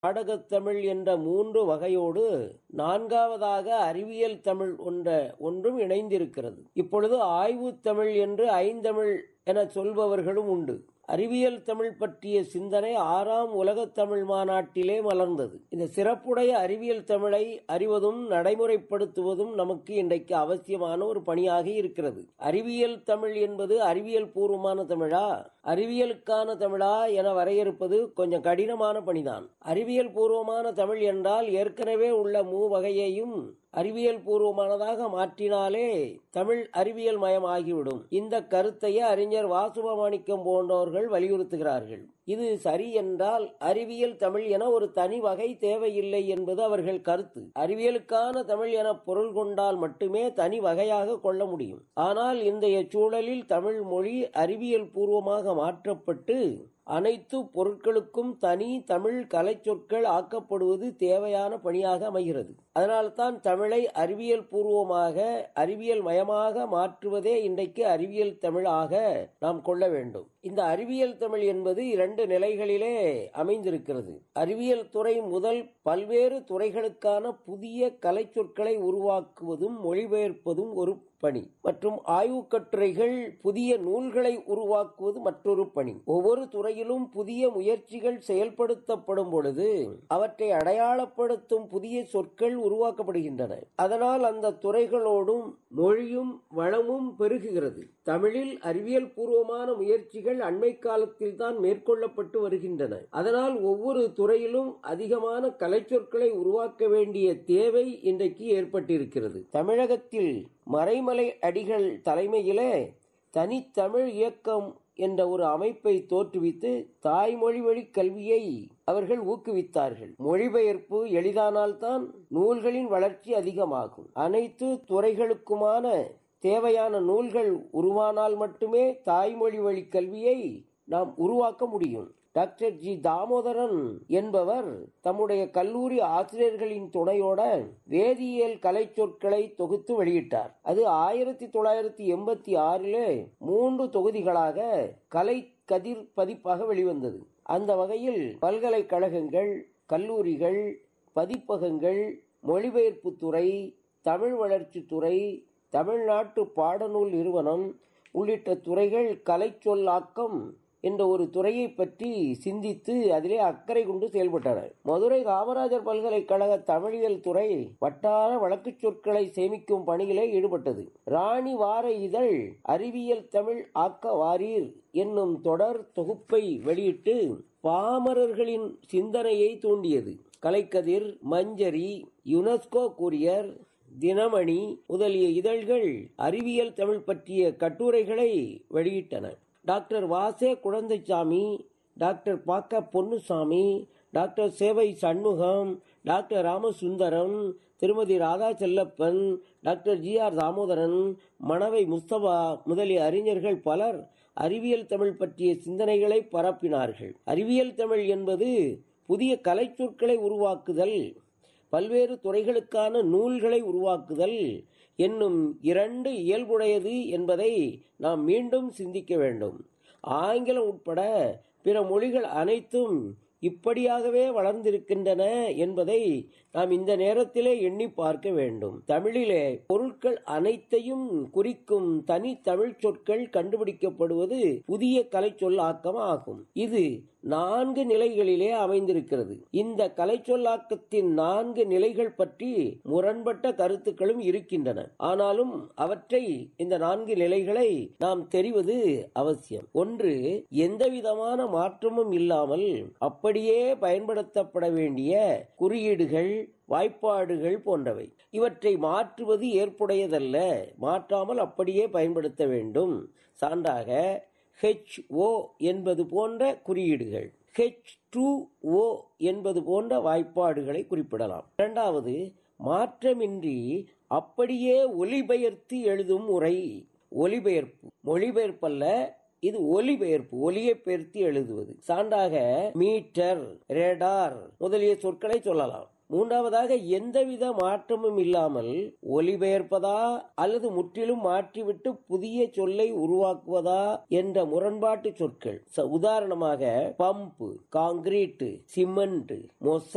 நாடகத்தமிழ் என்ற மூன்று வகையோடு நான்காவதாக அறிவியல் தமிழ் ஒன்ற ஒன்றும் இணைந்திருக்கிறது இப்பொழுது ஆய்வுத் தமிழ் என்று ஐந்தமிழ் என சொல்பவர்களும் உண்டு அறிவியல் தமிழ் பற்றிய சிந்தனை ஆறாம் உலகத் தமிழ் மாநாட்டிலே மலர்ந்தது இந்த சிறப்புடைய அறிவியல் தமிழை அறிவதும் நடைமுறைப்படுத்துவதும் நமக்கு இன்றைக்கு அவசியமான ஒரு பணியாக இருக்கிறது அறிவியல் தமிழ் என்பது அறிவியல் பூர்வமான தமிழா அறிவியலுக்கான தமிழா என வரையறுப்பது கொஞ்சம் கடினமான பணிதான் அறிவியல் பூர்வமான தமிழ் என்றால் ஏற்கனவே உள்ள மூ வகையையும் அறிவியல் பூர்வமானதாக மாற்றினாலே தமிழ் அறிவியல் மயமாகிவிடும் இந்த கருத்தையே அறிஞர் வாசுபமாணிக்கம் போன்றவர்கள் வலியுறுத்துகிறார்கள் இது சரி என்றால் அறிவியல் தமிழ் என ஒரு தனி வகை தேவையில்லை என்பது அவர்கள் கருத்து அறிவியலுக்கான தமிழ் என பொருள் கொண்டால் மட்டுமே தனி வகையாக கொள்ள முடியும் ஆனால் இன்றைய சூழலில் தமிழ் மொழி அறிவியல் பூர்வமாக மாற்றப்பட்டு அனைத்து பொருட்களுக்கும் தனி தமிழ் கலை சொற்கள் ஆக்கப்படுவது தேவையான பணியாக அமைகிறது அதனால்தான் தமிழை அறிவியல் பூர்வமாக அறிவியல் மயமாக மாற்றுவதே இன்றைக்கு அறிவியல் தமிழ் ஆக நாம் கொள்ள வேண்டும் இந்த அறிவியல் தமிழ் என்பது இரண்டு நிலைகளிலே அமைந்திருக்கிறது அறிவியல் துறை முதல் பல்வேறு துறைகளுக்கான புதிய கலை சொற்களை உருவாக்குவதும் மொழிபெயர்ப்பதும் ஒரு பணி மற்றும் ஆய்வுக் கட்டுரைகள் புதிய நூல்களை உருவாக்குவது மற்றொரு பணி ஒவ்வொரு துறையிலும் புதிய முயற்சிகள் செயல்படுத்தப்படும் பொழுது அவற்றை அடையாளப்படுத்தும் புதிய சொற்கள் உருவாக்கப்படுகின்றன அதனால் அந்த துறைகளோடும் மொழியும் வளமும் பெருகுகிறது தமிழில் அறிவியல் பூர்வமான முயற்சிகள் அண்மை காலத்தில் தான் மேற்கொள்ளப்பட்டு வருகின்றன அதனால் ஒவ்வொரு துறையிலும் அதிகமான கலைச்சொற்களை உருவாக்க வேண்டிய தேவை இன்றைக்கு ஏற்பட்டிருக்கிறது தமிழகத்தில் மறைமலை அடிகள் தலைமையிலே தனித்தமிழ் இயக்கம் என்ற ஒரு அமைப்பை தோற்றுவித்து தாய்மொழி வழி கல்வியை அவர்கள் ஊக்குவித்தார்கள் மொழிபெயர்ப்பு எளிதானால்தான் நூல்களின் வளர்ச்சி அதிகமாகும் அனைத்து துறைகளுக்குமான தேவையான நூல்கள் உருவானால் மட்டுமே தாய்மொழி வழி கல்வியை நாம் உருவாக்க முடியும் டாக்டர் ஜி தாமோதரன் என்பவர் தம்முடைய கல்லூரி ஆசிரியர்களின் துணையோட வேதியியல் கலை சொற்களை தொகுத்து வெளியிட்டார் அது ஆயிரத்தி தொள்ளாயிரத்தி எண்பத்தி ஆறிலே மூன்று தொகுதிகளாக கலை கதிர் பதிப்பாக வெளிவந்தது அந்த வகையில் பல்கலைக்கழகங்கள் கல்லூரிகள் பதிப்பகங்கள் மொழிபெயர்ப்பு துறை தமிழ் வளர்ச்சி துறை தமிழ்நாட்டு பாடநூல் நிறுவனம் உள்ளிட்ட துறைகள் கலை சொல்லாக்கம் என்ற ஒரு துறையை பற்றி சிந்தித்து அதிலே அக்கறை கொண்டு செயல்பட்டனர் மதுரை காமராஜர் பல்கலைக்கழக தமிழியல் துறை வட்டார வழக்குச் சொற்களை சேமிக்கும் பணியிலே ஈடுபட்டது ராணி வார இதழ் அறிவியல் தமிழ் ஆக்க வாரீர் என்னும் தொடர் தொகுப்பை வெளியிட்டு பாமரர்களின் சிந்தனையை தூண்டியது கலைக்கதிர் மஞ்சரி யுனெஸ்கோ கூரியர் தினமணி முதலிய இதழ்கள் அறிவியல் தமிழ் பற்றிய கட்டுரைகளை வெளியிட்டன டாக்டர் வாசே குழந்தைசாமி டாக்டர் பாக்க Ponnusamy doctor Sevai Shanmugam doctor Ramasundaram Thirumathi Radha Chellappan doctor G R Damodaran Manavai Mustafa முதலிய அறிஞர்கள் பலர் அறிவியல் தமிழ் பற்றிய சிந்தனைகளை பரப்பினார்கள் அறிவியல் தமிழ் என்பது புதிய கலை சொற்களை உருவாக்குதல் பல்வேறு துறைகளுக்கான நூல்களை உருவாக்குதல் என்னும் இரண்டு இயல்புடையது என்பதை நாம் மீண்டும் சிந்திக்க வேண்டும் ஆங்கிலம் உட்பட பிற மொழிகள் அனைத்தும் இப்படியாகவே வளர்ந்திருக்கின்றன என்பதை நாம் இந்த நேரத்திலே எண்ணி பார்க்க வேண்டும் தமிழிலே பொருட்கள் அனைத்தையும் குறிக்கும் தனி தமிழ் சொற்கள் கண்டுபிடிக்கப்படுவது புதிய கலை சொல்லாக்கம் ஆகும் இது நான்கு நிலைகளிலே அமைந்திருக்கிறது இந்த கலை சொல்லாக்கத்தின் நான்கு நிலைகள் பற்றி முரண்பட்ட கருத்துக்களும் இருக்கின்றன ஆனாலும் அவற்றை இந்த நான்கு நிலைகளை நாம் தெரிவது அவசியம் ஒன்று எந்தவிதமான மாற்றமும் இல்லாமல் அப்படியே பயன்படுத்தப்பட வேண்டிய குறியீடுகள் வாய்ப்பாடுகள் போன்றவை இவற்றை மாற்றுவது ஏற்புடையதல்ல மாற்றாமல் அப்படியே பயன்படுத்த வேண்டும் சான்றாக ஹெச் ஓ என்பது போன்ற குறியீடுகள் ஹெச் டூ ஓ என்பது போன்ற வாய்ப்பாடுகளை குறிப்பிடலாம் இரண்டாவது மாற்றமின்றி அப்படியே ஒலிபெயர்த்து எழுதும் முறை ஒலிபெயர்ப்பு மொழிபெயர்ப்பல்ல இது ஒலிபெயர்ப்பு ஒலியை பெயர்த்து எழுதுவது சான்றாக மீட்டர் ரேடார் முதலிய சொற்களை சொல்லலாம் மூன்றாவதாக எந்தவித மாற்றமும் இல்லாமல் ஒலிபெயர்ப்பதா அல்லது முற்றிலும் மாற்றிவிட்டு புதிய சொல்லை உருவாக்குவதா என்ற முரண்பாட்டு சொற்கள் உதாரணமாக பம்பு காங்கிரீட் சிமெண்ட் மொச